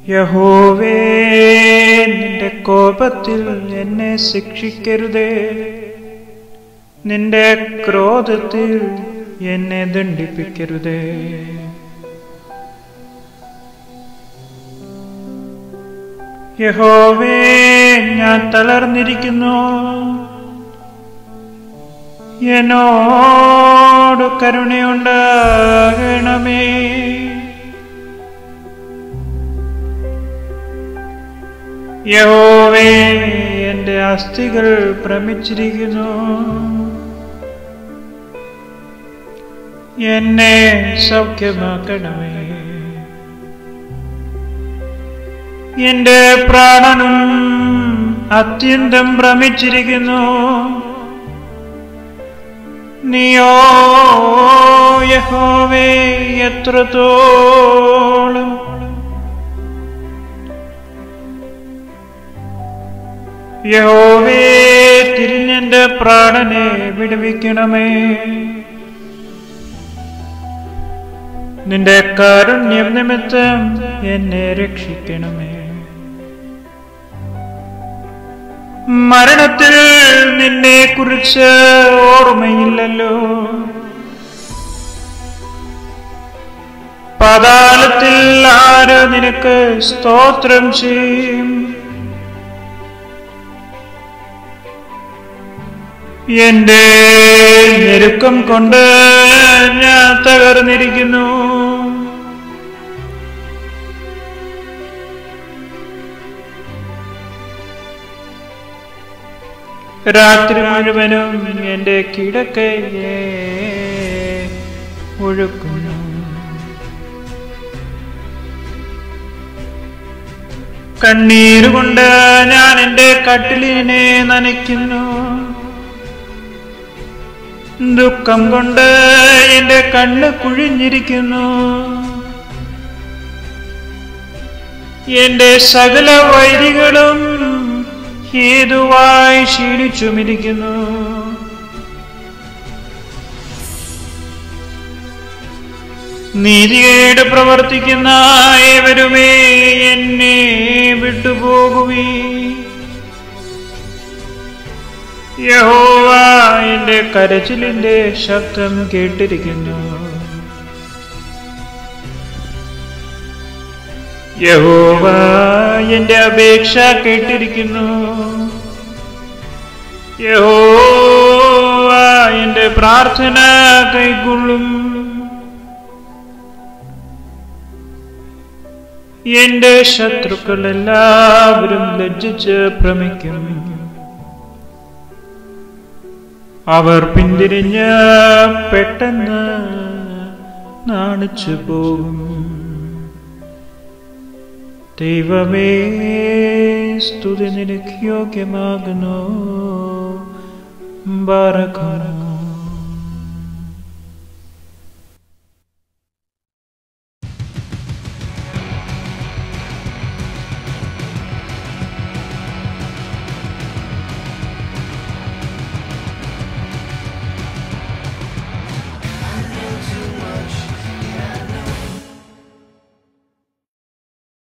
യഹോവേ നിന്റെ കോപത്തിൽ എന്നെ ശിക്ഷിക്കരുതേ നിന്റെ ക്രോധത്തിൽ എന്നെ ദണ്ഡിപ്പിക്കരുതേ യഹോവേ ഞാൻ തളർന്നിരിക്കുന്നു എന്നോട് കരുണയുണ്ടാകണമേ യഹോവേ എന്റെ അസ്ഥികൾ ഭ്രമിച്ചിരിക്കുന്നു എന്നെ സൗഖ്യമാക്കണമേ എന്റെ പ്രാണനും അത്യന്തം ഭ്രമിച്ചിരിക്കുന്നു നീയോ യഹോവേ എത്രത്തോളം യഹോവേ തിരിഞ്ഞെന്റെ പ്രാണനെ വിടുവിക്കണമേ നിന്റെ കാരുണ്യം നിമിത്തം എന്നെ രക്ഷിക്കണമേ മരണത്തിൽ നിന്നെ കുറിച്ച് ഓർമ്മയില്ലല്ലോ പാതാളത്തിൽ ആര് നിനക്ക് സ്തോത്രം ചെയ്യും എന്റെ ഞെരുക്കം കൊണ്ട് ഞാൻ തകർന്നിരിക്കുന്നു രാത്രി മുഴുവനും എന്റെ കിടക്കയെ ഒഴുക്കുന്നു കണ്ണീരുകൊണ്ട് ഞാൻ എന്റെ കട്ടിലിനെ നനയ്ക്കുന്നു ദുഃഖം കൊണ്ട് എന്റെ കണ്ണ് കുഴിഞ്ഞിരിക്കുന്നു എന്റെ സകല വൈരികളും ഹേതുവായി ക്ഷീണിച്ചുമിരിക്കുന്നു നീതികേട് പ്രവർത്തിക്കുന്ന ഏവരുമേ എന്നെ വിട്ടുപോകുവീ യഹോവ എന്റെ കരച്ചിലിന്റെ ശബ്ദം കേട്ടിരിക്കുന്നു യഹോവ എന്റെ അപേക്ഷ കേട്ടിരിക്കുന്നു യഹോവ എന്റെ പ്രാർത്ഥന കൈക്കൊള്ളും എന്റെ ശത്രുക്കൾ എല്ലാവരും ലജ്ജിച്ച് ഭ്രമിക്കും അവർ പിന്തിരിഞ്ഞ് പെട്ടെന്ന് നാണിച്ചു പോകും ദൈവമേ സ്തുതി നിനക്ക് യോഗ്യമാകുന്നു ബാറക്കുന്നു